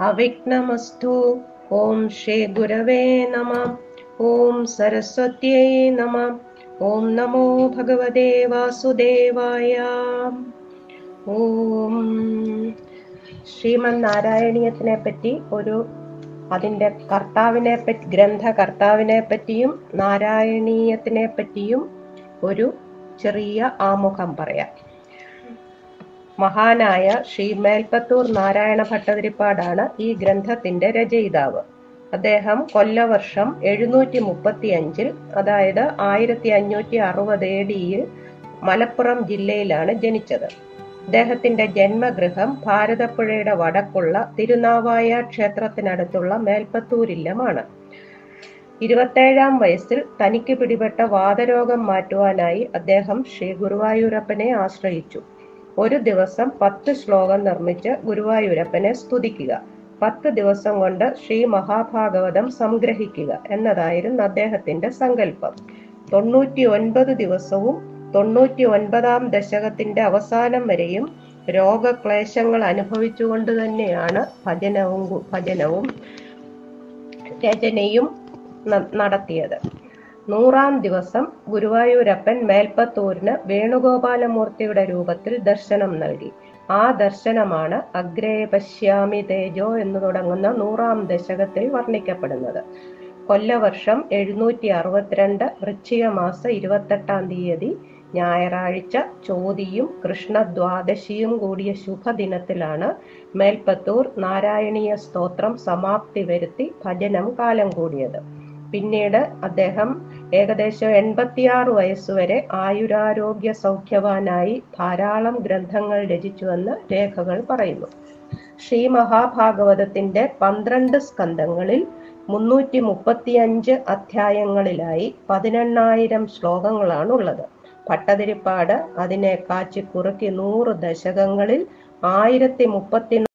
അവിഘ്നമസ്തു ഓം ശ്രീ ഗുരവേ നമ ഓം സരസ്വത്യൈ നമ ഓം നമോ ഭഗവതേ വാസുദേവായ ഓം ശ്രീമൻ നാരായണീയത്തിനെ പറ്റി ഒരു അതിൻ്റെ കർത്താവിനെ പറ്റി ഗ്രന്ഥ കർത്താവിനെ പറ്റിയും നാരായണീയത്തിനെ പറ്റിയും ഒരു ചെറിയ ആമുഖം പറയാം മഹാനായ ശ്രീ മേൽപ്പത്തൂർ നാരായണ ഭട്ടതിരിപ്പാടാണ് ഈ ഗ്രന്ഥത്തിന്റെ രചയിതാവ് അദ്ദേഹം കൊല്ലവർഷം എഴുന്നൂറ്റി മുപ്പത്തി അഞ്ചിൽ അതായത് ആയിരത്തി അഞ്ഞൂറ്റി അറുപത് എ ഡിയിൽ മലപ്പുറം ജില്ലയിലാണ് ജനിച്ചത് അദ്ദേഹത്തിന്റെ ജന്മഗൃഹം ഭാരതപ്പുഴയുടെ വടക്കുള്ള തിരുനാവായ ക്ഷേത്രത്തിനടുത്തുള്ള മേൽപ്പത്തൂരില്ലമാണ് ഇരുപത്തേഴാം വയസ്സിൽ തനിക്ക് പിടിപെട്ട വാതരോഗം മാറ്റുവാനായി അദ്ദേഹം ശ്രീ ഗുരുവായൂരപ്പനെ ആശ്രയിച്ചു ഒരു ദിവസം പത്ത് ശ്ലോകം നിർമ്മിച്ച് ഗുരുവായൂരപ്പനെ സ്തുതിക്കുക പത്ത് ദിവസം കൊണ്ട് ശ്രീ മഹാഭാഗവതം സംഗ്രഹിക്കുക എന്നതായിരുന്നു അദ്ദേഹത്തിന്റെ സങ്കല്പം തൊണ്ണൂറ്റി ഒൻപത് ദിവസവും തൊണ്ണൂറ്റി ഒൻപതാം ദശകത്തിന്റെ അവസാനം വരെയും രോഗക്ലേശങ്ങൾ അനുഭവിച്ചുകൊണ്ട് തന്നെയാണ് ഭജനവും ഭജനവും രചനയും നടത്തിയത് നൂറാം ദിവസം ഗുരുവായൂരപ്പൻ മേൽപ്പത്തൂരിന് വേണുഗോപാലമൂർത്തിയുടെ രൂപത്തിൽ ദർശനം നൽകി ആ ദർശനമാണ് അഗ്രേ പശ്യാമി തേജോ എന്ന് തുടങ്ങുന്ന നൂറാം ദശകത്തിൽ വർണ്ണിക്കപ്പെടുന്നത് കൊല്ലവർഷം എഴുന്നൂറ്റി അറുപത്തിരണ്ട് വൃശ്ചിക മാസം ഇരുപത്തെട്ടാം തീയതി ഞായറാഴ്ച ചോതിയും കൃഷ്ണദ്വാദശിയും കൂടിയ ശുഭദിനത്തിലാണ് മേൽപ്പത്തൂർ നാരായണീയ സ്തോത്രം സമാപ്തി വരുത്തി ഭജനം കാലം കൂടിയത് പിന്നീട് അദ്ദേഹം ഏകദേശം എൺപത്തിയാറ് വയസ്സുവരെ ആയുരാരോഗ്യ സൗഖ്യവാനായി ധാരാളം ഗ്രന്ഥങ്ങൾ രചിച്ചുവെന്ന് രേഖകൾ പറയുന്നു ശ്രീ മഹാഭാഗവതത്തിന്റെ പന്ത്രണ്ട് സ്കന്ധങ്ങളിൽ മുന്നൂറ്റി മുപ്പത്തിയഞ്ച് അധ്യായങ്ങളിലായി പതിനെണ്ണായിരം ശ്ലോകങ്ങളാണ് ഉള്ളത് ഭട്ടതിരിപ്പാട് അതിനെ കാച്ചി കുറുക്കി നൂറ് ദശകങ്ങളിൽ ആയിരത്തി മുപ്പത്തി